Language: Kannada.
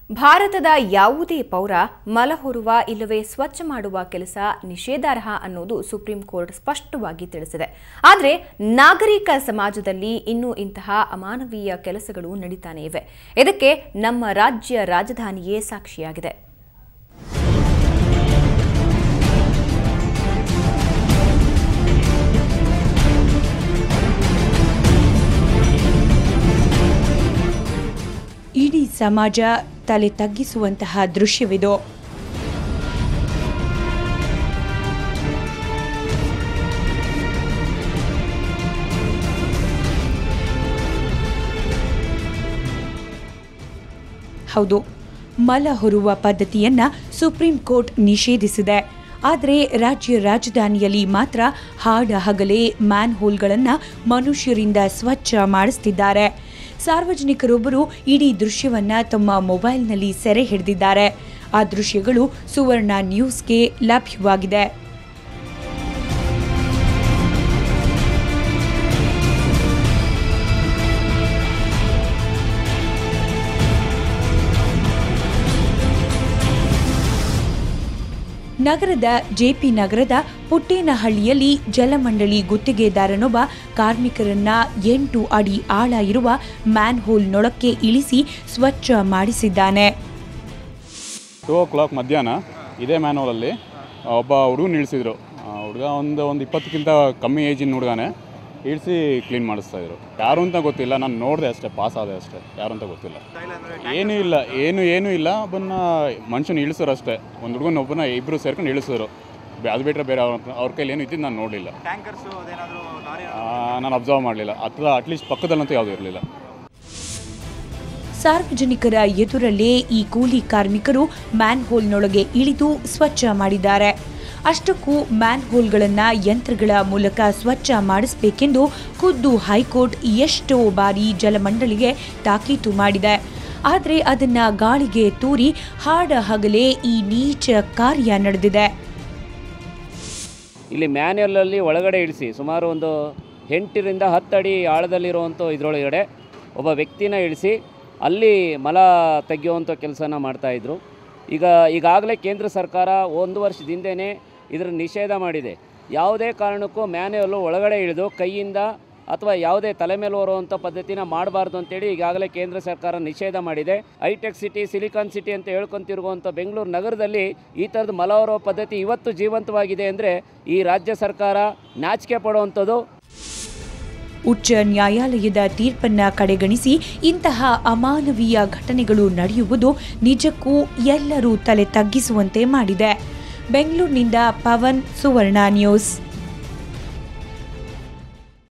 ಭಾರತದ ಯಾವುದೇ ಪೌರ ಮಲ ಹೊರುವ ಇಲ್ಲವೇ ಸ್ವಚ್ಛ ಮಾಡುವ ಕೆಲಸ ನಿಷೇಧಾರ್ಹ ಅನ್ನೋದು ಸುಪ್ರೀಂ ಕೋರ್ಟ್ ಸ್ಪಷ್ಟವಾಗಿ ತಿಳಿಸಿದೆ ಆದರೆ ನಾಗರಿಕ ಸಮಾಜದಲ್ಲಿ ಇನ್ನೂ ಇಂತಹ ಅಮಾನವೀಯ ಕೆಲಸಗಳು ನಡೀತಾನೆ ಇವೆ ಇದಕ್ಕೆ ನಮ್ಮ ರಾಜ್ಯ ರಾಜಧಾನಿಯೇ ಸಾಕ್ಷಿಯಾಗಿದೆ ಇಡೀ ಸಮಾಜ ತಲೆ ತಗ್ಗಿಸುವಂತಹ ದೃಶ್ಯವಿದು ಹೌದು ಮಲ ಹೊರುವ ಪದ್ಧತಿಯನ್ನ ಸುಪ್ರೀಂ ಕೋರ್ಟ್ ನಿಷೇಧಿಸಿದೆ ಆದರೆ ರಾಜ್ಯ ರಾಜಧಾನಿಯಲ್ಲಿ ಮಾತ್ರ ಹಾಡ ಹಗಲೇ ಮ್ಯಾನ್ ಹೋಲ್ಗಳನ್ನು ಮನುಷ್ಯರಿಂದ ಸ್ವಚ್ಛ ಮಾಡಿಸ್ತಿದ್ದಾರೆ ಸಾರ್ವಜನಿಕರೊಬ್ಬರು ಇಡೀ ದೃಶ್ಯವನ್ನ ತಮ್ಮ ಮೊಬೈಲ್ನಲ್ಲಿ ಸೆರೆ ಹಿಡಿದಿದ್ದಾರೆ ಆ ದೃಶ್ಯಗಳು ಸುವರ್ಣ ನ್ಯೂಸ್ಗೆ ಲಭ್ಯವಾಗಿದೆ ನಗರದ ಜೆಪಿ ನಗರದ ಪುಟ್ಟೇನಹಳ್ಳಿಯಲ್ಲಿ ಜಲಮಂಡಳಿ ಗುತ್ತಿಗೆದಾರನೊಬ್ಬ ಕಾರ್ಮಿಕರನ್ನ ಎಂಟು ಅಡಿ ಆಳ ಇರುವ ಮ್ಯಾನ್ ಹೋಲ್ನೊಳಕ್ಕೆ ಇಳಿಸಿ ಸ್ವಚ್ಛ ಮಾಡಿಸಿದ್ದಾನೆ ಟೂ ಓ ಕ್ಲಾಕ್ ಮಧ್ಯಾಹ್ನ ಇದೇ ಮ್ಯಾನ್ಹೋಲಲ್ಲಿ ಒಬ್ಬ ಹುಡುಗನ ಇಳಿಸಿದ್ರು ಹುಡುಗ ಒಂದು ಒಂದು ಇಪ್ಪತ್ತಕ್ಕಿಂತ ಕಮ್ಮಿ ಏಜಿನ ಹುಡುಗನೇ ಇಳಿಸಿ ಕ್ಲೀನ್ ಮಾಡಿಸ್ತಾ ಇದ್ರು ಯಾರು ಅಂತ ಗೊತ್ತಿಲ್ಲ ನಾನು ನೋಡಿದೆ ಅಷ್ಟೇ ಪಾಸ್ ಆದೆ ಅಷ್ಟೇ ಯಾರು ಅಂತ ಗೊತ್ತಿಲ್ಲ ಏನೂ ಇಲ್ಲ ಏನು ಏನೂ ಇಲ್ಲ ಒಬ್ಬನ ಮನುಷ್ಯನ ಇಳಿಸೋರು ಅಷ್ಟೇ ಒಂದು ಹುಡುಗನ ಒಬ್ಬನ ಇಬ್ಬರು ಸೇರ್ಕೊಂಡು ಇಳಿಸಿದ್ರು ಬೆ- ಅದು ಬಿಟ್ಟರೆ ಬೇರೆ ಅವ್ರ ಅವ್ರ ಕೈಲಿ ಏನು ಇದ್ದಿದ್ದು ನಾನು ನೋಡಲಿಲ್ಲ ಟ್ಯಾಂಕರ್ಸು ಅದೇನಾದರೂ ಲಾರಿ ನಾನು ಅಬ್ಸರ್ವ್ ಮಾಡಲಿಲ್ಲ ಅಥವಾ ಅಟ್ಲೀಸ್ಟ್ ಪಕ್ಕದಲ್ಲಂತೂ ಯಾವುದೂ ಇರಲಿಲ್ಲ ಸಾರ್ವಜನಿಕರ ಎದುರಲ್ಲೇ ಈ ಕೂಲಿ ಕಾರ್ಮಿಕರು ಮ್ಯಾನ್ ಹೋಲ್ನೊಳಗೆ ಇಳಿದು ಸ್ವಚ್ಛ ಮಾಡಿದ್ದಾರೆ ಅಷ್ಟಕ್ಕೂ ಮ್ಯಾನ್ ಹೋಲ್ಗಳನ್ನ ಯಂತ್ರಗಳ ಮೂಲಕ ಸ್ವಚ್ಛ ಮಾಡಿಸಬೇಕೆಂದು ಖುದ್ದು ಹೈಕೋರ್ಟ್ ಎಷ್ಟೋ ಬಾರಿ ಜಲಮಂಡಳಿಗೆ ತಾಕೀತು ಮಾಡಿದೆ ಆದರೆ ಅದನ್ನ ಗಾಳಿಗೆ ತೂರಿ ಹಾಡ ಹಗಲೇ ಈ ನೀಚ ಕಾರ್ಯ ನಡೆದಿದೆ ಇಲ್ಲಿ ಮ್ಯಾನ್ಯಲಲ್ಲಿ ಒಳಗಡೆ ಇಳಿಸಿ ಸುಮಾರು ಒಂದು ಎಂಟರಿಂದ ಹತ್ತು ಅಡಿ ಆಳದಲ್ಲಿರುವಂಥ ಇದರೊಳಗಡೆ ಒಬ್ಬ ವ್ಯಕ್ತಿನ ಇಳಿಸಿ ಅಲ್ಲಿ ಮಲ ತೆಗೆಯುವಂಥ ಕೆಲಸನ ಮಾಡ್ತಾಯಿದ್ರು ಈಗ ಈಗಾಗಲೇ ಕೇಂದ್ರ ಸರ್ಕಾರ ಒಂದು ವರ್ಷದ ಹಿಂದೆಯೇ ಇದರ ನಿಷೇಧ ಮಾಡಿದೆ ಯಾವುದೇ ಕಾರಣಕ್ಕೂ ಮ್ಯಾನ್ಯಲ್ಲು ಒಳಗಡೆ ಇಳಿದು ಕೈಯಿಂದ ಅಥವಾ ಯಾವುದೇ ತಲೆ ಮೇಲೆ ಹೊರುವಂಥ ಪದ್ಧತಿನ ಮಾಡಬಾರ್ದು ಅಂತೇಳಿ ಈಗಾಗಲೇ ಕೇಂದ್ರ ಸರ್ಕಾರ ನಿಷೇಧ ಮಾಡಿದೆ ಹೈಟೆಕ್ ಸಿಟಿ ಸಿಲಿಕಾನ್ ಸಿಟಿ ಅಂತ ಹೇಳ್ಕೊಂತಿರುವಂಥ ಬೆಂಗಳೂರು ನಗರದಲ್ಲಿ ಈ ಥರದ ಮಲ ಹೊರುವ ಪದ್ಧತಿ ಇವತ್ತು ಜೀವಂತವಾಗಿದೆ ಅಂದರೆ ಈ ರಾಜ್ಯ ಸರ್ಕಾರ ನಾಚಿಕೆ ಪಡುವಂಥದ್ದು ಉಚ್ಚ ನ್ಯಾಯಾಲಯದ ತೀರ್ಪನ್ನ ಕಡೆಗಣಿಸಿ ಇಂತಹ ಅಮಾನವೀಯ ಘಟನೆಗಳು ನಡೆಯುವುದು ನಿಜಕ್ಕೂ ಎಲ್ಲರೂ ತಲೆ ತಗ್ಗಿಸುವಂತೆ ಮಾಡಿದೆ ಬೆಂಗಳೂರಿನಿಂದ ಪವನ್ ಸುವರ್ಣ ನ್ಯೂಸ್